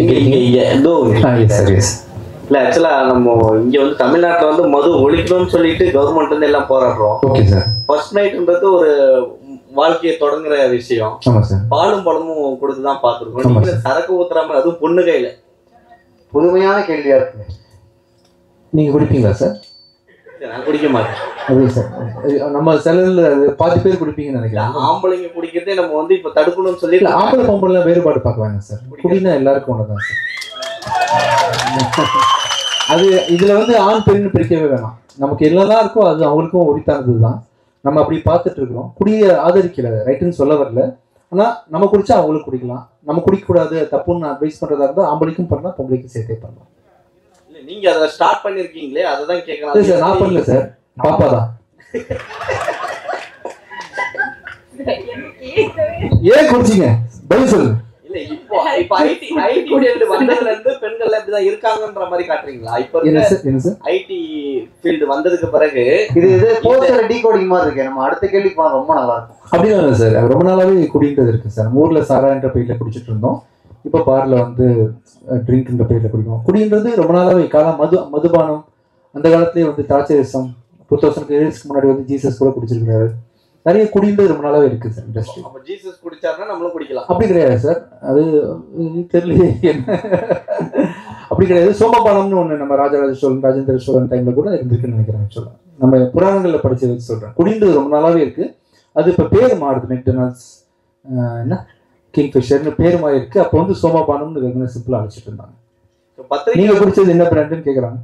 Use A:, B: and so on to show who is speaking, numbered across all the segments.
A: இங்க இங்க இங்க இதோ
B: எஸ் சார் எஸ்
A: இல்ல ஆக்சுவலா நம்ம இங்க வந்து தமிழ்நாட்டுல வந்து மது ஒழிக்கணும்னு சொல்லிட்டு கவர்மெண்ட் வந்து எல்லாம் போராடுறோம்
B: ஓகே சார்
A: ஃபர்ஸ்ட் நைட்ன்றது ஒரு வாழ்க்கையை தொடங்குற விஷயம்
B: ஆமாம் சார்
A: பாலும் பழமும் கொடுத்து தான் பார்த்துருக்கோம்
B: ஆமா
A: நீங்க சரக்கு ஊத்துறாம அதுவும் பொண்ணு கையில
C: புதுமையான கேள்வியா இருக்கு
B: நீங்கள் குடிப்பீங்களா சார்
A: நான் குடிக்க மாட்டேன்
B: அது சார் அது நம்ம செலவில் பாதி பேர் குடிப்பீங்கன்னு நினைக்கிறேன்
A: ஆம்பளைங்க குடிக்கிறதே நம்ம வந்து இப்ப தடுக்கணும்னு சொல்லி
B: இல்ல ஆம்பளை பொம்பளை வேறுபாடு பார்க்க வேணாம் சார் குடினா எல்லாருக்கும் ஒன்று தான் சார் அது இதுல வந்து ஆண் பெண்ணு பிரிக்கவே வேணாம் நமக்கு என்னதான் இருக்கோ அது அவங்களுக்கும் உரித்தானது தான் நம்ம அப்படி பார்த்துட்டு இருக்கிறோம் குடிய ஆதரிக்கல ரைட்டுன்னு சொல்ல வரல ஆனா நம்ம குடிச்சா அவங்களும் குடிக்கலாம் நம்ம குடிக்கக்கூடாது தப்புன்னு அட்வைஸ் பண்றதா இருந்தால் ஆம்பளைக்கும் பண்ணலாம் பொம்பளைக்கும் சேர்த்தே பண்ணலாம்
A: இல்ல, நீங்க அதை ஸ்டார்ட் பண்ணிருக்கீங்களே அதை தான்
B: இல்லை சார் நான் பண்ணல சார் பாப்பா தான் ஏன் குடிச்சீங்க பதில் சொல்லுங்க
A: இல்ல இப்போ இப்போ ஐடி ஐடி ஃபீல்டு வந்ததுல இருந்து பெண்கள் இப்படிதான் இருக்காங்கன்ற மாதிரி காட்டுறீங்களா இப்ப
B: என்ன
A: இருக்க
B: சார் என்ன சார்
A: ஐடி ஃபீல்டு வந்ததுக்கு பிறகு
C: இது இது போஸ்டர் டீகோடிங் மாதிரி இருக்கு நம்ம அடுத்த கேள்விக்கு போனா ரொம்ப நல்லா இருக்கும்
B: அப்படிலாம் இல்லை சார் ரொம்ப நாளாவே குடின்றது இருக்கு சார் நம்ம ஊர்ல சாரான்ற பேர்ல குடிச்சிட்டு இருந்தோம் இப்போ பார்ல வந்து ட்ரிங்க்ன்ற பேர்ல குடிக்கும் குடின்றது ரொம்ப நாளாவே காலம் மது மதுபானம் அந்த காலத்துலயே வந்து தாச்சரிசம் டூ தௌசண்ட் இயர்ஸ்க்கு முன்னாடி வந்து ஜீசஸ் கூட குடிச்சிருக்காரு நிறைய குடின்றது ரொம்ப நாளாவே இருக்கு சார் இண்டஸ்ட்ரி
A: அப்ப ஜீசஸ் குடிச்சாருன்னா நம்மளும் குடிக்கலாம்
B: அப்படி கிடையாது சார் அது உம், தெரியலையே என்ன அப்படி கிடையாது சோமபானம்னு ஒன்று நம்ம ராஜராஜ சோழன் ராஜேந்திர சோழன் டைம்ல கூட இருந்திருக்குன்னு நினைக்கிறேன் சொல்ல நம்ம புராணங்கள்ல படிச்ச வச்சு சொல்றேன் குடின்றது ரொம்ப நாளாவே இருக்கு அது இப்ப பேர் மாறுது மெக்டொனால்ட்ஸ் என்ன கிங்ஃபிஷர்னு பேர் மாறி இருக்கு அப்போ வந்து சோமபானம்னு வெறும் சிம்பிளா அழைச்சிட்டு இருந்தாங்க
A: இப்ப பத்திரிக்கை
B: நீங்க குடிச்சது என்ன பிராண்டுன்னு கேக்குறாங்க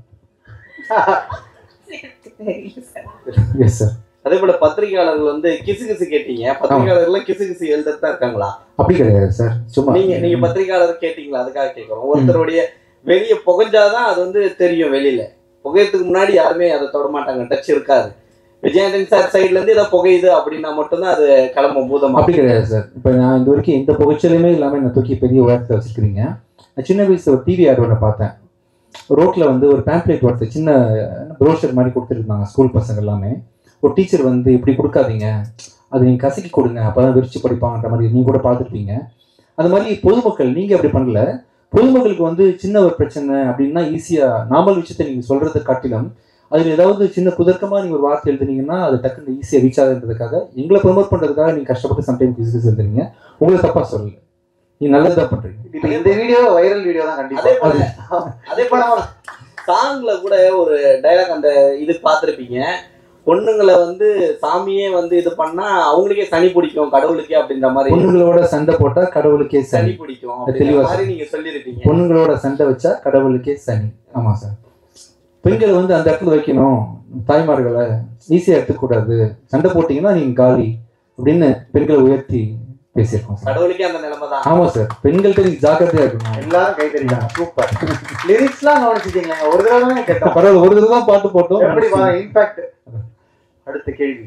B: எஸ் சார்
A: அதே போல பத்திரிகையாளர்கள் வந்து கிசு கிசு கேட்டீங்க பத்திரிகையாளர்கள் கிசு கிசு எழுதுறது தான் இருக்காங்களா
B: அப்படி கிடையாது சார் சும்மா
A: நீங்க நீங்க பத்திரிகையாளர் கேட்டீங்களா அதுக்காக கேட்கறோம் ஒருத்தருடைய வெளிய புகைஞ்சாதான் அது வந்து தெரியும் வெளியில புகையத்துக்கு முன்னாடி யாருமே அதை தொட மாட்டாங்க டச் இருக்காது விஜயானந்தன் சார் சைடுல இருந்து ஏதோ புகையுது அப்படின்னா மட்டும்தான் அது கிளம்பும் பூதமா
B: அப்படி கிடையாது சார் இப்போ நான் இந்த வரைக்கும் எந்த புகைச்சலுமே இல்லாமல் என்னை தூக்கி பெரிய உயரத்தில் வச்சிருக்கிறீங்க நான் சின்ன வயசுல ஒரு டிவி ஆட் ஒன்று பார்த்தேன் ரோட்ல வந்து ஒரு பேம்ப்ளேட் ஒருத்த சின்ன ப்ரோஷர் மாதிரி கொடுத்துருந்தாங்க ஸ்கூல் பசங்க எல்லாமே ஒரு டீச்சர் வந்து இப்படி கொடுக்காதீங்க அது நீங்கள் கசக்கி கொடுங்க அப்பதான் விரிச்சு படிப்பாங்கன்ற மாதிரி நீங்க கூட பார்த்துருப்பீங்க அது மாதிரி பொதுமக்கள் நீங்க அப்படி பண்ணல பொதுமக்களுக்கு வந்து சின்ன ஒரு பிரச்சனை அப்படின்னா ஈஸியா நார்மல் விஷயத்தை நீங்க சொல்றதை காட்டிலும் அதில் ஏதாவது சின்ன குதர்க்கமா நீங்க ஒரு வார்த்தை எழுதுனீங்கன்னா அது டக்குன்னு ஈஸியாக ரீச் ஆகுன்றதுக்காக எங்களை ப்ரொமோட் பண்றதுக்காக நீங்க கஷ்டப்பட்டு சம்டைம் பிசினஸ் எழுதுறீங்க உங்களை தப்பா சொல்லல நீங்க நல்லதா பண்றீங்க
C: இப்ப இந்த வீடியோ வைரல் வீடியோ தான் கண்டிப்பா
A: அதே போல அதே போல சாங்ல கூட ஒரு டைலாக் அந்த இது பார்த்திருப்பீங்க பொண்ணுங்களை வந்து சாமியே வந்து இது பண்ணா அவங்களுக்கே சனி பிடிக்கும் கடவுளுக்கே அப்படின்ற மாதிரி
B: பொண்ணுங்களோட சண்டை போட்டா கடவுளுக்கே
A: சனி
B: சனி
A: பிடிக்கும்
B: தெளிவா
A: அப்படின்ற மாதிரி நீங்க சொல்லிருக்கீங்க
B: பொண்ணுங்களோட சண்டை வச்சா கடவுளுக்கே சனி ஆமா சார் பெண்களை வந்து அந்த இடத்துல வைக்கணும் தாய்மார்களை ஈஸியா எடுத்துக்கூடாது சண்டை போட்டீங்கன்னா நீங்க காலி அப்படின்னு பெண்களை உயர்த்தி பேசியிருக்கோம் சார்
A: கடவுளுக்கே அந்த நிலைமை தான்
B: ஆமா சார் பெண்கள்கிட்ட நீங்க ஜாக்கிரதையா இருக்கணும்
C: எல்லாரும் கை தட்டிட்டாங்க சூப்பர் லிரிக்ஸ்லாம் கவனிச்சிட்டீங்களா ஒரு தடவை தான் கேட்டோம்
B: பரவாயில்ல ஒரு தடவை தான் பாட்டு போட்டோம்
C: எப்படி இம்பாக்ட் அடுத்த கேள்வி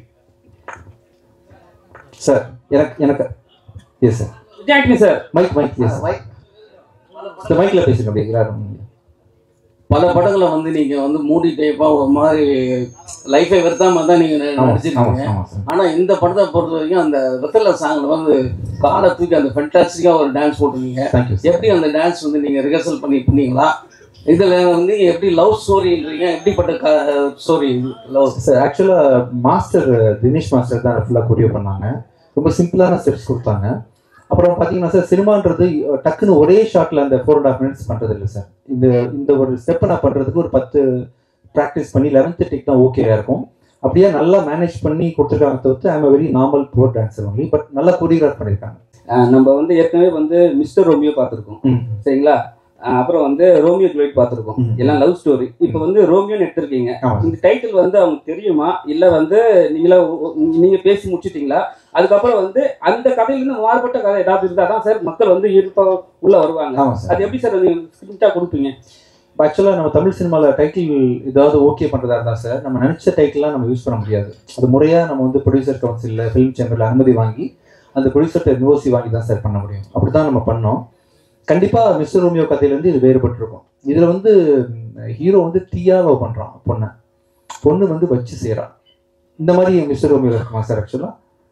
B: சார் எனக்கு எனக்கு yes sir
D: thank you sir
B: mic mic yes
C: mic
B: இந்த மைக்ல பேசுங்க அப்படியே எல்லாரும்
D: பல படங்களை வந்து நீங்க வந்து மூடி டைப்பா ஒரு மாதிரி லைஃபை வெறுத்தாம தான் நீங்க
B: ஆமா ஆமா
D: நடிச்சிருக்கீங்க
B: ஆமா சார்
D: ஆனா இந்த படத்தை பொறுத்த வரைக்கும் அந்த வெத்தலை சாங்ல வந்து காலை தூக்கி அந்த ஃபென்டாஸ்டிக்கா ஒரு டான்ஸ் போட்டிருக்கீங்க
B: தேங்க்யூ சார்
D: எப்படி அந்த டான்ஸ் வந்து நீங்க ரிஹர்சல் பண்ணி பண்ணீங்களா இதுல வந்து எப்படி லவ் ஸ்டோரின்றீங்க எப்படிப்பட்ட ஸ்டோரி லவ்
B: சார் ஆக்சுவலாக மாஸ்டர் தினேஷ் மாஸ்டர் தான் ஃபுல்லாக கொரியோ பண்ணாங்க ரொம்ப சிம்பிளான ஸ்டெப்ஸ் கொடுத்தாங்க அப்புறம் பார்த்தீங்கன்னா சார் சினிமான்றது அஹ், டக்குன்னு ஒரே ஷாட்டில் அந்த ஃபோர் அண்ட் ஹாஃப் மினிட்ஸ் பண்ணுறது இல்லை சார் இந்த இந்த ஒரு ஸ்டெப்பை நான் பண்ணுறதுக்கு ஒரு பத்து ப்ராக்டிஸ் பண்ணி லெவன்த்து டெக் தான் ஓகேவா இருக்கும் அப்படியே நல்லா மேனேஜ் பண்ணி கொடுத்துருக்காங்க தவிர்த்து I'm very normal poor dancer only but நல்லா கொரியோகிராஃப் பண்ணியிருக்காங்க
E: நம்ம வந்து ஏற்கனவே வந்து மிஸ்டர் ரோமியோ பார்த்துருக்கோம்
B: ம்.
E: சரிங்களா அஹ் அப்புறம் வந்து ரோமியோ ஜுலைட் பார்த்துருக்கோம்
B: ம்.
E: எல்லாம் லவ் ஸ்டோரி இப்போ வந்து ரோமியோன்னு எடுத்திருக்கீங்க
B: ஆமா
E: இந்த டைட்டில் வந்து அவங்க தெரியுமா இல்ல வந்து நீங்களா ஒ- நீங்க பேசி முடிச்சிட்டீங்களா அதுக்கப்புறம் வந்து அந்த கதையிலிருந்து மாறுபட்ட கதை ஏதாவது இருந்தா தான் சார் மக்கள் வந்து இருப்ப உள்ள வருவாங்க
B: ஆமாம் சார்
E: அது எப்படி சார் நீங்க ஸ்கிரிப்டா கொடுப்பீங்க
B: ஆக்சுவலாக நம்ம தமிழ் சினிமாவில் டைட்டில் ஏதாவது ஓகே பண்ணுறதா இருந்தால் சார் நம்ம நினச்ச டைட்டில்லாம் நம்ம யூஸ் பண்ண முடியாது அது முறையாக நம்ம வந்து ப்ரொடியூசர் கவுன்சிலில் ஃபிலிம் சேம்பரில் அனுமதி வாங்கி அந்த ப்ரொடியூசர்கிட்ட நிவோசி வாங்கி தான் சார் பண்ண முடியும் அப்படி தான் நம்ம பண்ணோம் கண்டிப்பாக மிஸ்டர் ரோமியோ கதையிலேருந்து இது வேறுபட்டிருக்கும் இதில் வந்து ஹீரோ வந்து தீயா லவ் பண்ணுறான் பொண்ணை பொண்ணு வந்து வச்சு செய்கிறான் இந்த மாதிரி மிஸ்டர் ரோமியோ இருக்குமா சார் ஆக்சுவலாக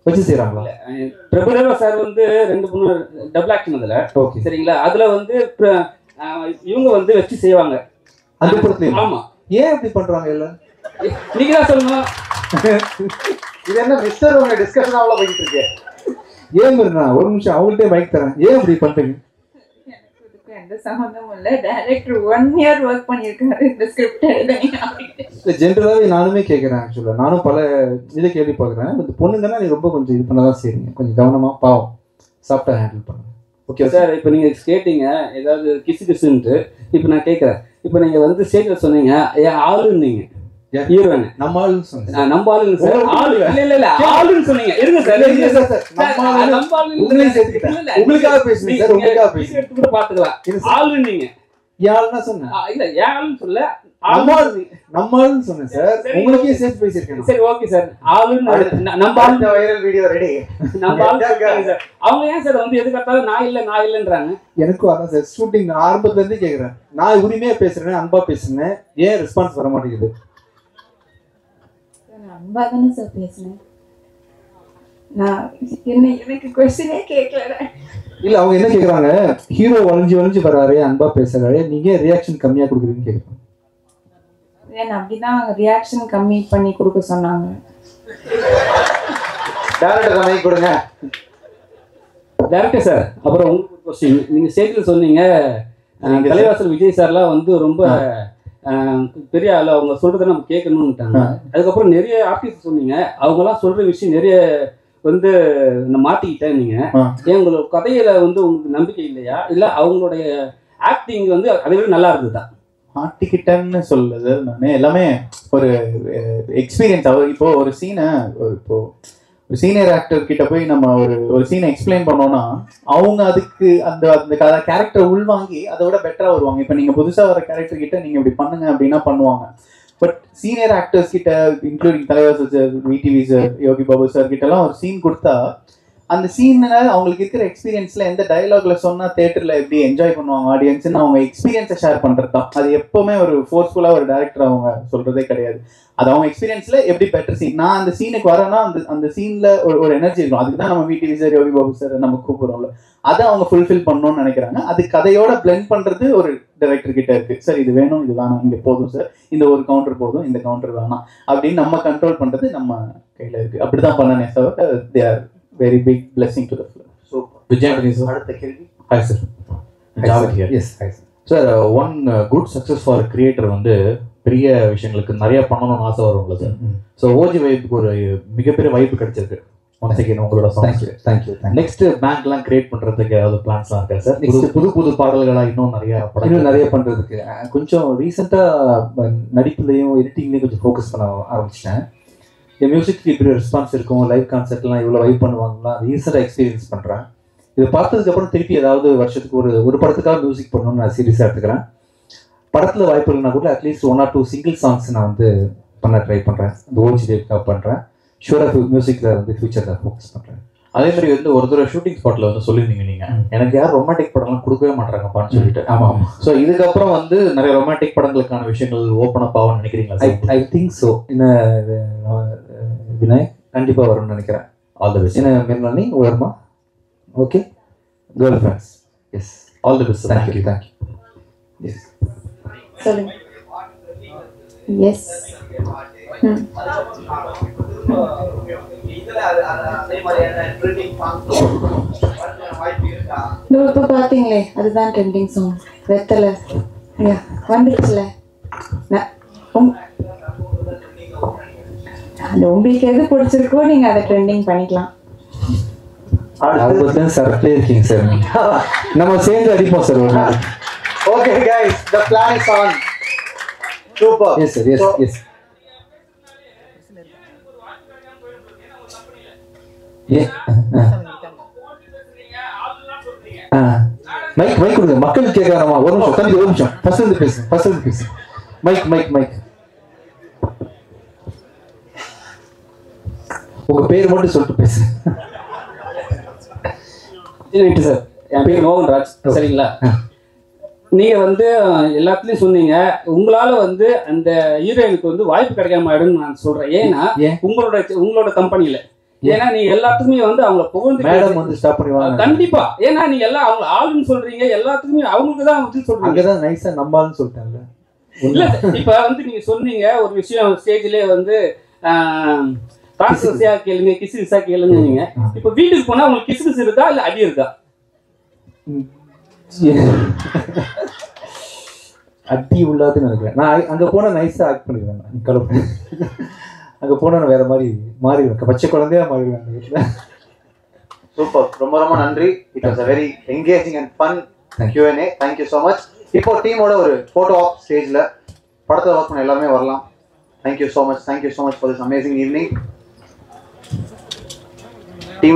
B: வச்சு செய்கிறாங்களா
E: பிரபுதேவா சார் வந்து ரெண்டு மூணு டபுள் ஆக்ஷன் அதுல
B: ஓகே
E: சரிங்களா அதுல வந்து பிர- ஆஹ் இவங்க வந்து வச்சு செய்வாங்க
B: அந்த படத்துலையும்
E: ஆமா
B: ஏன் இப்படி பண்ணுறாங்க எல்லாம்
E: நீங்க தான் சொல்லணும்
C: இது என்ன மிஸ்டர் உங்க டிஸ்கஷன் அவ்வளவு போயிட்டு இருக்கு
B: ஏன் இருந்தா ஒரு நிமிஷம் அவங்கள்ட்டே மைக் தரேன் ஏன் இப்படி பண்ணுறீங்க
F: எனக்கு இதுக்கும் எந்த சம்மந்தமும் இல்லை டைரக்டர் ஒன் இயர் ஒர்க் பண்ணியிருக்காரு இந்த ஸ்கிரிப்ட் எழுதுனீங்க அப்படின்னு
B: இல்லை ஜென்ரலாகவே நானுமே கேட்குறேன் ஆக்சுவலாக நானும் பல இதை கேள்வி பார்க்குறேன் இந்த பொண்ணுங்கன்னா நீ ரொம்ப கொஞ்சம் இது பண்ண தான் செய்றீங்க கொஞ்சம் கவனமாக பாவம் சாஃப்டாக ஹேண்டில் பண்ணுங்க ஓகே
E: சார் இப்போ நீங்க கேட்டீங்க ஏதாவது கிசு கிசுன்ட்டு இப்போ நான் கேட்குறேன் இப்போ நீங்க வந்து ஸ்டேஜில் சொன்னீங்க ஏன் ஆளுன்னீங்க
B: ஏன்?
E: ஹீரோயின்
B: நம்ம ஆளுன்னு சொன்னேன்
E: நம்ம ஆளுங்க சார்
B: உங்களுக்கு
E: ஆளு இல்ல இல்ல இல்ல ஆளுன்னு சொன்னீங்க இருங்க சார்
B: இல்ல,
E: இருங்க
B: இல்ல
E: சார்
B: சார், சார், நம்ம ஆளு-
E: நம்ம ஆளுன்னு
B: உங்களையும் சேர்த்துக்கிட்டேன்.
E: இல்ல, இல்ல.
B: உங்களுக்காக பேசுறேன்
E: நீங்க-
B: சார், உங்களுக்காக
E: நீங்க
B: பேசுறேன்.
E: எடுத்து கூட பாத்துக்கலாம்
B: இது சார்,
E: ஆளுன்னீங்க
B: யாருன்னா சொன்னேன்
E: ஆ, இல்ல ஏன் ஆளுன்னு சொல்ல
B: நம்ம
E: ஆளு
B: ஆளு- நம்ம ஆளுன்னு சொன்னேன் சார்
E: சரி,
B: உங்களுக்கே சேர்த்து பேசியிருக்கேன்
E: சரி ஓகே சார் ஆளுன்னு ந- நம்ம ஆளு
C: அடுத்த வைரல் வீடியோ ரெடி
E: நம்ம ஆளு சொல்லிட்டாங்க சார் அவங்க ஏன் சார் வந்து எது கட்டாலும் நான் இல்ல நான் இல்லைன்றாங்க
B: எனக்கும் அதான் சார் ஷூட்டிங் நான் ஆரம்பத்துல இருந்தே கேட்குறேன் நான் உரிமையா பேசுறேன் அன்பா பேசுறேன் ஏன் ரெஸ்பான்ஸ் வர மாட்டேங்குது
F: நான் அன்பா தானே சார் பேசினேன் நான் என்ன எனக்கு கொஸ்டினே கேட்கல
B: இல்ல அவங்க என்ன கேக்குறாங்க ஹீரோ வளைஞ்சு வளைஞ்சு வர்றாரு அன்பா பேசுறாரு நீங்க ரியாக்ஷன் கம்மியா கொடுக்குறீங்கன்னு கேட்குறாங்க
F: ஏன் அப்படிதான் ரியாக்ஷன் கம்மி பண்ணி கொடுக்க சொன்னாங்க
C: டேரக்டர் மைக் கொடுங்க
E: டேரக்டர் சார் அப்புறம் உங்களுக்கு ஒரு கொஸ்டின் நீங்க ஸ்டேஜில் சொன்னீங்க அஹ், தலைவாசல் விஜய் சார்லாம் வந்து ரொம்ப அஹ், பெரிய ஆளு அவங்க சொல்றதை நம்ம கேட்கணும்ட்டாங்க அதுக்கப்புறம் நிறைய ஆர்டிஸ்ட் சொன்னீங்க அவங்கலாம் சொல்ற விஷயம் நிறைய வந்து நான் மாட்டிக்கிட்டேன் நீங்க
B: ஆ.
E: ஏன் உங்களோட கதையில வந்து உங்களுக்கு நம்பிக்கை இல்லையா இல்ல அவங்களுடைய ஆக்டிங் வந்து அதை விட நல்லா இருந்ததா
G: மாட்டிக்கிட்டேன்னு சொல்லுது நான் எல்லாமே ஒரு எக்ஸ்பீரியன்ஸ் அவர் இப்போ ஒரு சீனை இப்போ ஒரு சீனியர் ஆக்டர் கிட்ட போய் நம்ம ஒரு ஒரு சீனை எக்ஸ்பிளைன் பண்ணோம்னா அவங்க அதுக்கு அந்த அந்த கேரக்டர் உள்வாங்கி அதை விட பெட்டரா வருவாங்க இப்போ நீங்க புதுசா வர கேரக்டர் கிட்ட நீங்க இப்படி பண்ணுங்க அப்படின்னா பண்ணுவாங்க பட் சீனியர் ஆக்டர்ஸ் கிட்ட இன்க்ளூடிங் தலைவர் sir VTV sir Yogi Babu sir கிட்ட எல்லாம் ஒரு சீன் கொடுத்தா அந்த சீன்ல அவங்களுக்கு இருக்கிற எக்ஸ்பீரியன்ஸ்ல எந்த டயலாக்ல சொன்னா தேட்டர்ல எப்படி என்ஜாய் பண்ணுவாங்க ஆடியன்ஸ்னு அவங்க எக்ஸ்பீரியன்ஸை ஷேர் பண்றது தான் அது எப்பவுமே ஒரு ஃபோர்ஸ்ஃபுல்லா ஒரு டேரக்டர் அவங்க சொல்றதே கிடையாது அது அவங்க எக்ஸ்பீரியன்ஸ்ல எப்படி பெட்டர் சீன் நான் அந்த சீனுக்கு வரேன்னா அந்த அந்த சீன்ல ஒரு ஒரு எனர்ஜி இருக்கும் அதுக்கு தான் நம்ம VTV sir Yogi Babu sir நம்ம கூப்பிடுறோம்ல அதை அவங்க ஃபுல்ஃபில் பண்ணணும்னு நினைக்கிறாங்க அது கதையோட பிளெண்ட் பண்றது ஒரு டைரக்டர் கிட்ட இருக்கு சார் இது வேணும் இது வேணாம் இங்க போதும் சார் இந்த ஒரு கவுண்டர் போதும் இந்த கவுண்டர் வேணாம் அப்படின்னு நம்ம கண்ட்ரோல் பண்றது நம்ம கையில இருக்கு அப்படிதான் பண்ணனே sir they are very big blessing to the film
C: super
H: Vijay Antony sir
C: அடுத்த கேள்வி
H: hi sir Javed here
B: yes
H: sir one good success for creator வந்து பெரிய விஷயங்களுக்கு நிறைய பண்ணணும்னு ஆசை வரும்ல சார் ஸோ ஓஜி வைப்புக்கு ஒரு மிகப்பெரிய வாய்ப்பு கிடைச்சிருக்கு ஒன் செகண்ட் உங்களோட songs
B: thank you thank you thank you
H: next பேங்க்லாம் கிரியேட் பண்றதுக்கு ஏதாவது பிளான்ஸ்லாம் இருக்கா சார்
B: Next-
H: புது புது புது பாடல்களா இன்னும் நிறைய படங்கள்
B: இன்னும் நிறைய பண்றதுக்கு அஹ், கொஞ்சம் ரீசெண்டாக நடிப்புலையும் எடிட்டிங்லேயும் கொஞ்சம் ஃபோக்கஸ் பண்ண ஆரம்பிச்சிட்டேன் என் மியூசிக்கு இப்படி ரெஸ்பான்ஸ் இருக்கும் லைவ் கான்சர்ட்லாம் இவ்வளோ வைப் பண்ணுவாங்கலாம் ரீசெண்டாக எக்ஸ்பீரியன்ஸ் பண்ணுறேன் இதை பார்த்ததுக்கப்புறம் திருப்பி ஏதாவது வருஷத்துக்கு ஒரு ஒரு படத்துக்காக மியூசிக் பண்ணணும்னு நான் சீரியஸாக எடுத்துக்கிறேன் படத்தில் வாய்ப்பு இல்லைனா கூட at least one or two single songs நான் வந்து பண்ண ட்ரை பண்ணுறேன் இந்த ஓஜி டேட்காக பண்ணுறேன் ஷூராக மியூசிக்கில் வந்து ஃபியூச்சரில் ஃபோக்கஸ் பண்ணுறேன்
H: அதே மாதிரி வந்து ஒரு தடவை ஷூட்டிங் ஸ்பாட்ல வந்து சொல்லியிருந்தீங்க நீங்க எனக்கு யாரும் ரொமான்டிக் படம்லாம் கொடுக்கவே மாட்டாங்கப்பான்னு சொல்லிட்டு
B: ஆமாம் ஆமாம்
H: ஸோ இதுக்கப்புறம் வந்து நிறைய ரொமான்டிக் படங்களுக்கான விஷயங்கள் ஓப்பன் அப் ஆகும்னு நினைக்கிறீங்களா
B: ஐ ஐ திங்க் ஸோ என்ன வினய் கண்டிப்பாக வரும்னு நினைக்கிறேன்
H: ஆல் தி பெஸ்ட்
B: என்ன மின்னி வருமா okay girl friends yes
H: all the best
B: thank you
H: thank you
B: thank you yes
F: சொல்லுங்க எஸ் ம் இதோ இப்போ பார்த்தீங்களே அதுதான் ட்ரெண்டிங் சாங் வெத்தலை ஐயா வந்துருச்சுல நான் உங்- அது உங்களுக்கு எது பிடிச்சிருக்கோ நீங்க அதை ட்ரெண்டிங் பண்ணிக்கலாம்
B: ஆல்பத்தில் சரப்லே இருக்கீங்க சார் நம்ம சேர்ந்து அடிப்போம் சார் ஒரு நாள்
C: okay guys the plan is on super
B: yes sir yes yes ஏ ஆ மைக் மைக் கொடுங்க மக்கள் கேட்கறாமா ஒரு நிமிஷம் தம்பி ஒரு நிமிஷம் ஃபர்ஸ்ட் இருந்து பேசு ஃபர்ஸ்ட் இருந்து பேசு மைக் மைக் மைக் உங்க பேர் மட்டும் சொல்லிட்டு பேசு
E: ரைட்டு சார் என் பேர் மோகன்ராஜ் சரிங்களா நீங்க வந்து அஹ், எல்லாத்துலயும் சொன்னீங்க உங்களால வந்து அந்த ஹீரோயினுக்கு வந்து வாய்ப்பு கிடைக்காம ஆயிடும்னு நான் சொல்றேன் ஏன்னா
B: ஏன்?
E: உங்களோட உங்களோட கம்பெனில ஏன்னா நீங்க எல்லாத்துக்குமே வந்து அவங்கள புகழ்ந்து
B: மேடம்
E: பேசுறீங்க.
B: வந்து ஸ்டாப் பண்ணுவாங்க
E: கண்டிப்பா ஏன்னா நீங்க எல்லாம் அவங்க ஆளுன்னு சொல்றீங்க எல்லாத்துக்குமே அவங்களுக்கு தான் வந்து சொல்றீங்க
B: அங்கதான் நைஸா நம்பாலும் சொல்லிட்டாங்க
E: இல்ல இப்ப வந்து நீங்க சொன்னீங்க ஒரு விஷயம் ஸ்டேஜ்லயே வந்து கான்சர்ஸியா கேளுங்க கிசு கிசா கேளுங்க நீங்க இப்ப வீட்டுக்கு போனா உங்களுக்கு கிசு கிசு இருக்கா இல்ல அடி இருக்கா
B: அடி உள்ளாதுன்னு நினைக்கிறேன் நான் அங்க போனா நைஸா ஆக்ட் பண்ணிடுவேன் நான் கலப்பு அங்க போனா நான் வேற மாதிரி மாறிடுவேன் பச்சை குழந்தையா மாறிடுவேன் அந்த வீட்டுல
C: சூப்பர் ரொம்ப ரொம்ப நன்றி it was a very engaging and fun Q and A thank you so much இப்போ டீமோட ஒரு ஃபோட்டோ ஆஃப் ஸ்டேஜில் படத்தை ஒர்க் பண்ண எல்லாருமே வரலாம் thank you so much thank you so much for this amazing evening